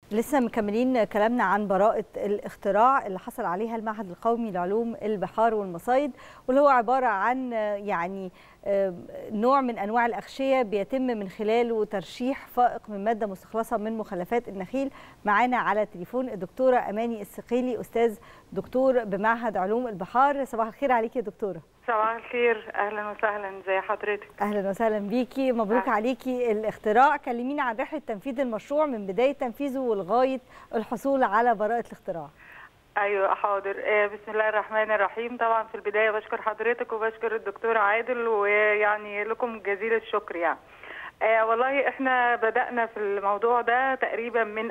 لسه مكملين كلامنا عن براءة الاختراع اللي حصل عليها المعهد القومي لعلوم البحار والمصايد واللي هو عبارة عن يعني نوع من أنواع الأغشية بيتم من خلاله ترشيح فائق من مادة مستخلصة من مخلفات النخيل معانا على التليفون الدكتورة أماني السقيلي أستاذ دكتور بمعهد علوم البحار صباح الخير عليكي يا دكتورة صباح الخير اهلا وسهلا زي حضرتك اهلا وسهلا بيكي مبروك أهلا. عليكي الاختراع كلمينا عن رحله تنفيذ المشروع من بدايه تنفيذه ولغايه الحصول على براءه الاختراع ايوه حاضر بسم الله الرحمن الرحيم طبعا في البدايه بشكر حضرتك وبشكر الدكتور عادل ويعني لكم جزيل الشكر يعني آه والله احنا بدأنا في الموضوع ده تقريبا من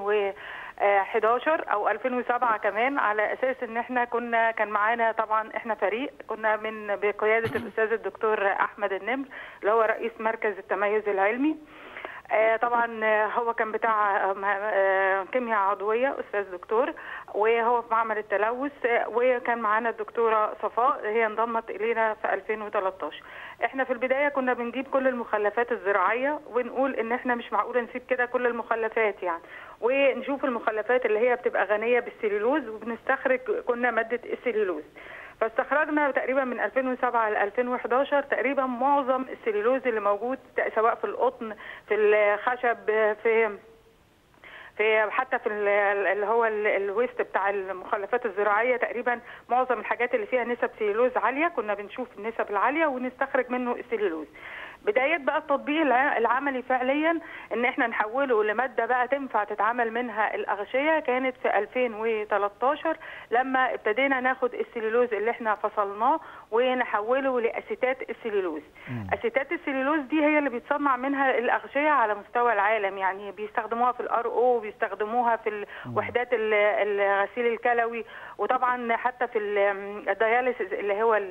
2011 او 2007 كمان على اساس ان احنا كنا كان معانا طبعا احنا فريق كنا من بقيادة الاستاذ الدكتور احمد النمر اللي هو رئيس مركز التميز العلمي آه طبعا هو كان بتاع آه كيمياء عضويه استاذ دكتور وهو في معمل التلوث وكان معانا الدكتوره صفاء هي انضمت الينا في 2013 احنا في البدايه كنا بنجيب كل المخلفات الزراعيه ونقول ان احنا مش معقول نسيب كده كل المخلفات يعني ونشوف المخلفات اللي هي بتبقى غنيه بالسليلوز وبنستخرج كنا ماده السليلوز فاستخرجنا تقريبا من 2007 ل 2011 تقريبا معظم السليلوز اللي موجود سواء في القطن في الخشب في في حتى في اللي هو الويست بتاع المخلفات الزراعيه تقريبا معظم الحاجات اللي فيها نسب سليلوز عاليه كنا بنشوف النسب العاليه ونستخرج منه السليلوز بدايه بقى التطبيق العملي فعليا ان احنا نحوله لماده بقى تنفع تتعمل منها الاغشيه كانت في 2013 لما ابتدينا ناخد السليلوز اللي احنا فصلناه ونحوله لاسيتات السليلوز اسيتات السليلوز دي هي اللي بيتصنع منها الاغشيه على مستوى العالم يعني بيستخدموها في الار او بيستخدموها في وحدات الغسيل الكلوي وطبعا حتى في الدياليسيس اللي هو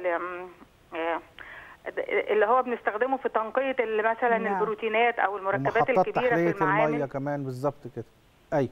اللي هو بنستخدمه في تنقيه مثلا نعم. البروتينات او المركبات الكبيره في المعامل الميه كمان بالظبط كده ايوه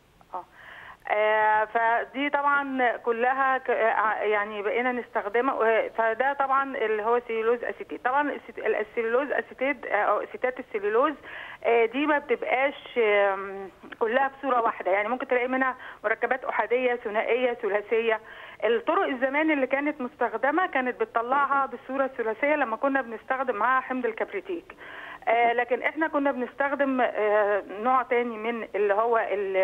آه فدي طبعا كلها يعني بقينا نستخدمها فده طبعا اللي هو سيلولوز اسيتيت طبعا السيلولوز اسيتيت او اسيتات السيلولوز آه دي ما بتبقاش كلها بصوره واحده يعني ممكن تلاقي منها مركبات احاديه ثنائيه ثلاثيه الطرق الزمان اللي كانت مستخدمه كانت بتطلعها بالصوره الثلاثيه لما كنا بنستخدم معاها حمض الكبريتيك آه لكن احنا كنا بنستخدم آه نوع تاني من اللي هو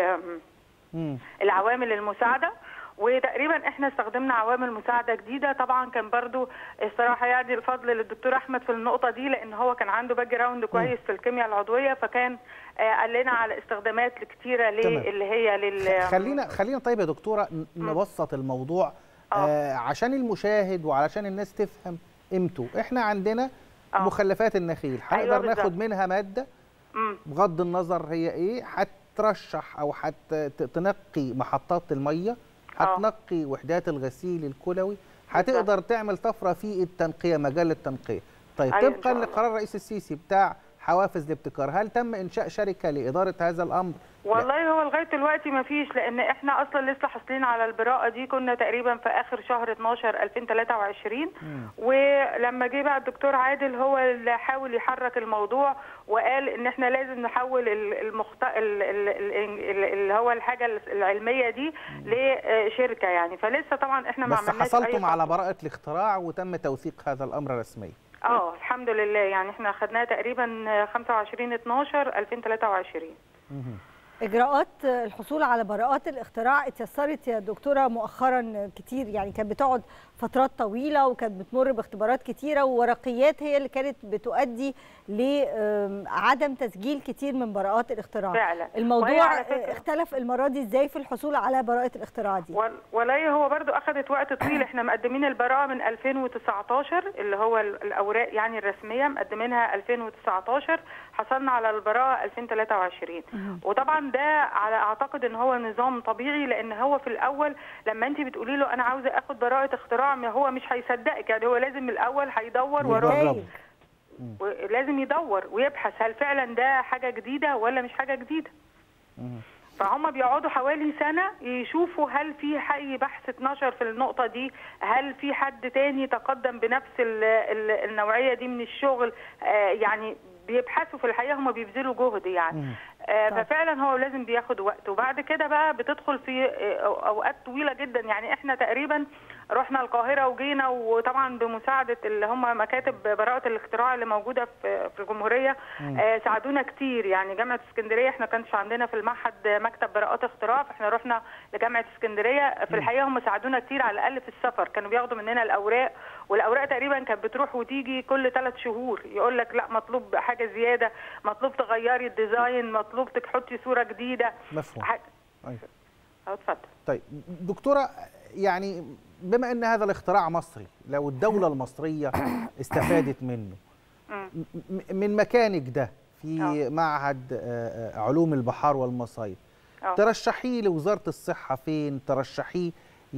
العوامل المساعده وتقريبا احنا استخدمنا عوامل مساعده جديده طبعا كان برضو الصراحه يعني الفضل للدكتور احمد في النقطه دي لان هو كان عنده باك جراوند كويس في الكيمياء العضويه فكان آه قال لنا على استخدامات كتيره اللي هي لل خلينا خلينا طيب يا دكتوره نبسط الموضوع آه عشان المشاهد وعلشان الناس تفهم قيمته احنا عندنا أوه. مخلفات النخيل هنقدر أيوة ناخد منها ماده بغض النظر هي ايه هترشح او هتنقي محطات الميه هتنقي وحدات الغسيل الكلوي هتقدر تعمل طفره في التنقيه مجال التنقيه طيب أيوة طبقا لقرار الرئيس السيسي بتاع حوافز الابتكار هل تم انشاء شركه لاداره هذا الامر والله هو لغايه دلوقتي ما فيش لان احنا اصلا لسه حاصلين على البراءه دي كنا تقريبا في اخر شهر 12 2023 مم. ولما جه بقى الدكتور عادل هو اللي حاول يحرك الموضوع وقال ان احنا لازم نحول المخت... اللي هو الحاجه العلميه دي لشركه يعني فلسه طبعا احنا ما عملناش بس حصلتم على براءه الاختراع وتم توثيق هذا الامر رسميا اه الحمد لله يعني احنا خدناها تقريبا 25 12 2023 مم. اجراءات الحصول على براءات الاختراع اتيسرت يا دكتوره مؤخرا كتير يعني كانت بتقعد فترات طويله وكانت بتمر باختبارات كتيره وورقيات هي اللي كانت بتؤدي لعدم تسجيل كتير من براءات الاختراع فعلا الموضوع اختلف المره دي ازاي في الحصول على براءه الاختراع دي ولا هو برضو اخذت وقت طويل احنا مقدمين البراءه من 2019 اللي هو الاوراق يعني الرسميه مقدمينها 2019 حصلنا على البراءه 2023 وطبعا ده على اعتقد ان هو نظام طبيعي لان هو في الاول لما انت بتقولي له انا عاوزه اخد براءه اختراع ما هو مش هيصدقك يعني هو لازم من الاول هيدور وراك لازم يدور ويبحث هل فعلا ده حاجه جديده ولا مش حاجه جديده فهم بيقعدوا حوالي سنه يشوفوا هل في حي بحث اتنشر في النقطه دي هل في حد تاني تقدم بنفس ال ال النوعيه دي من الشغل آه يعني بيبحثوا في الحقيقه هم بيبذلوا جهد يعني آه ففعلا هو لازم بياخد وقت وبعد كده بقى بتدخل في اوقات طويله جدا يعني احنا تقريبا رحنا القاهره وجينا وطبعا بمساعده اللي هم مكاتب براءه الاختراع اللي موجوده في في الجمهوريه آه ساعدونا كتير يعني جامعه اسكندريه احنا كانش عندنا في المعهد مكتب براءات اختراع فاحنا رحنا لجامعه اسكندريه في الحقيقه هم ساعدونا كتير على الاقل في السفر كانوا بياخدوا مننا الاوراق والاوراق تقريبا كانت بتروح وتيجي كل ثلاث شهور يقول لك لا مطلوب حاجه زياده مطلوب تغيري الديزاين مطلوب تحطي صوره جديده مفهوم حاجة. أيوة. اتفضل طيب دكتوره يعني بما ان هذا الاختراع مصري لو الدوله المصريه استفادت منه من مكانك ده في أوه. معهد علوم البحار والمصايد ترشحيه لوزاره الصحه فين ترشحيه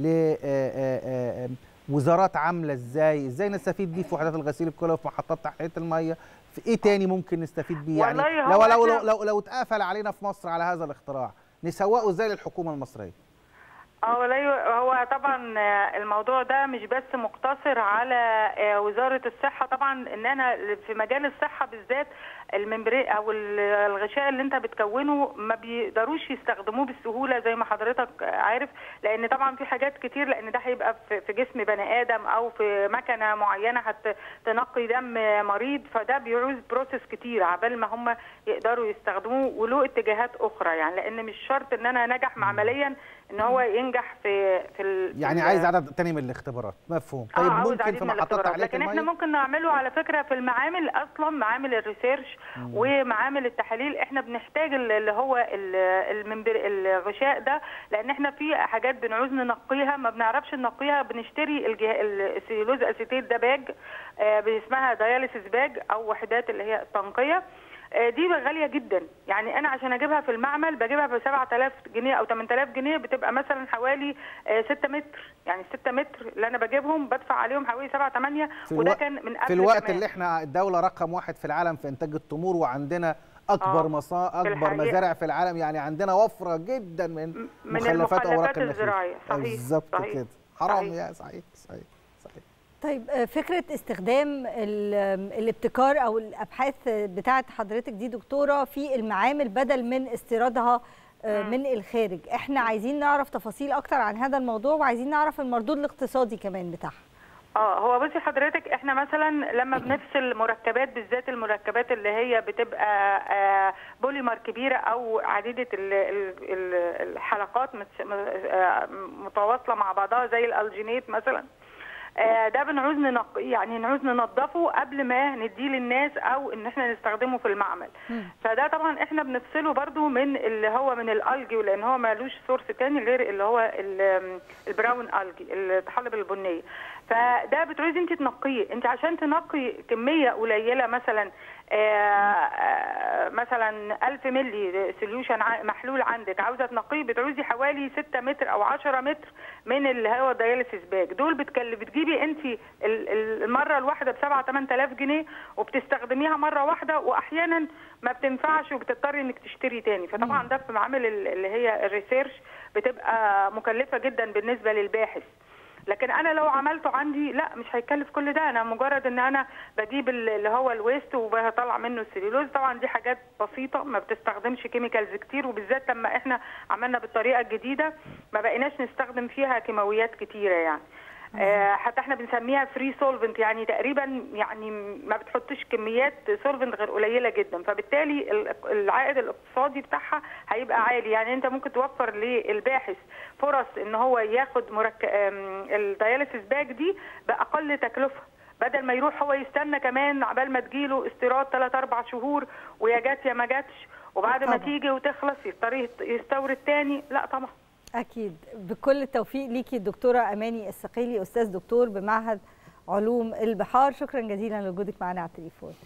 لوزارات عامله ازاي ازاي نستفيد بيه في وحدات الغسيل الكلوي وفي محطات تحليه الميه في ايه تاني ممكن نستفيد بيه يعني لو لو لو, لو لو اتقفل علينا في مصر على هذا الاختراع نسوقه ازاي للحكومه المصريه اه هو طبعا الموضوع ده مش بس مقتصر على وزاره الصحه طبعا ان انا في مجال الصحه بالذات الممبري او الغشاء اللي انت بتكونه ما بيقدروش يستخدموه بالسهوله زي ما حضرتك عارف لان طبعا في حاجات كتير لان ده هيبقى في جسم بني ادم او في مكنه معينه هتنقي دم مريض فده بيعوز بروسيس كتير عبال ما هم يقدروا يستخدموه وله اتجاهات اخرى يعني لان مش شرط ان انا نجح معمليا ان هو ينجح في في ال يعني عايز عدد تاني من الاختبارات مفهوم طيب آه ممكن في محطات تحليه لكن احنا ممكن نعمله على فكره في المعامل اصلا معامل الريسيرش مم. ومعامل التحاليل احنا بنحتاج اللي هو المنبر الغشاء ده لان احنا في حاجات بنعوز ننقيها ما بنعرفش ننقيها بنشتري السيلوز اسيتيت ده باج آه اسمها دياليسيس باج او وحدات اللي هي التنقيه دي غاليه جدا يعني انا عشان اجيبها في المعمل بجيبها ب 7000 جنيه او 8000 جنيه بتبقى مثلا حوالي 6 متر يعني 6 متر اللي انا بجيبهم بدفع عليهم حوالي 7 8 وده كان من قبل في الوقت كمان. اللي احنا الدوله رقم واحد في العالم في انتاج التمور وعندنا اكبر مصا اكبر مزارع في العالم يعني عندنا وفره جدا من, من مخلفات اوراق الزراعيه صحيح بالظبط كده حرام يا صحيح صحيح صحيح طيب فكرة استخدام الابتكار أو الأبحاث بتاعة حضرتك دي دكتورة في المعامل بدل من استيرادها من الخارج احنا عايزين نعرف تفاصيل أكتر عن هذا الموضوع وعايزين نعرف المردود الاقتصادي كمان بتاعها اه هو بصي حضرتك احنا مثلا لما بنفصل مركبات بالذات المركبات اللي هي بتبقى آه بوليمر كبيره او عديده ال ال الحلقات متواصله مع بعضها زي الالجينيت مثلا ده بنعوز ننقي يعني نعوز ننظفه قبل ما نديه للناس او ان احنا نستخدمه في المعمل م. فده طبعا احنا بنفصله برده من اللي هو من الالجي لان هو مالوش سورس تاني غير اللي هو البراون الجي الطحالب البنيه فده بتعوزي انت تنقيه انت عشان تنقي كميه قليله مثلا آآ مثلا 1000 مللي سوليوشن محلول عندك عاوزه تنقيه بتعوزي حوالي 6 متر او 10 متر من اللي هو الدياليسيس باج دول بتكلف بتجيبي انت المره الواحده ب 7 8000 جنيه وبتستخدميها مره واحده واحيانا ما بتنفعش وبتضطري انك تشتري تاني فطبعا ده في معامل اللي هي الريسيرش بتبقى مكلفه جدا بالنسبه للباحث لكن انا لو عملته عندي لا مش هيكلف كل ده انا مجرد ان انا بجيب اللي هو الويست وبطلع منه السليلوز طبعا دي حاجات بسيطه ما بتستخدمش كيميكالز كتير وبالذات لما احنا عملنا بالطريقه الجديده ما بقيناش نستخدم فيها كيماويات كتيره يعني آه حتى احنا بنسميها فري سولفنت يعني تقريبا يعني ما بتحطش كميات سولفنت غير قليله جدا فبالتالي العائد الاقتصادي بتاعها هيبقى عالي يعني انت ممكن توفر للباحث فرص ان هو ياخد مركب الدياليسيس باج دي باقل تكلفه بدل ما يروح هو يستنى كمان عبال ما تجيله استيراد 3 4 شهور ويا جت يا ما جاتش وبعد ما تيجي وتخلص يضطر يستورد تاني لا طبعا أكيد بكل التوفيق ليكي الدكتورة أماني السقيلي أستاذ دكتور بمعهد علوم البحار شكرا جزيلا لوجودك معنا على التليفون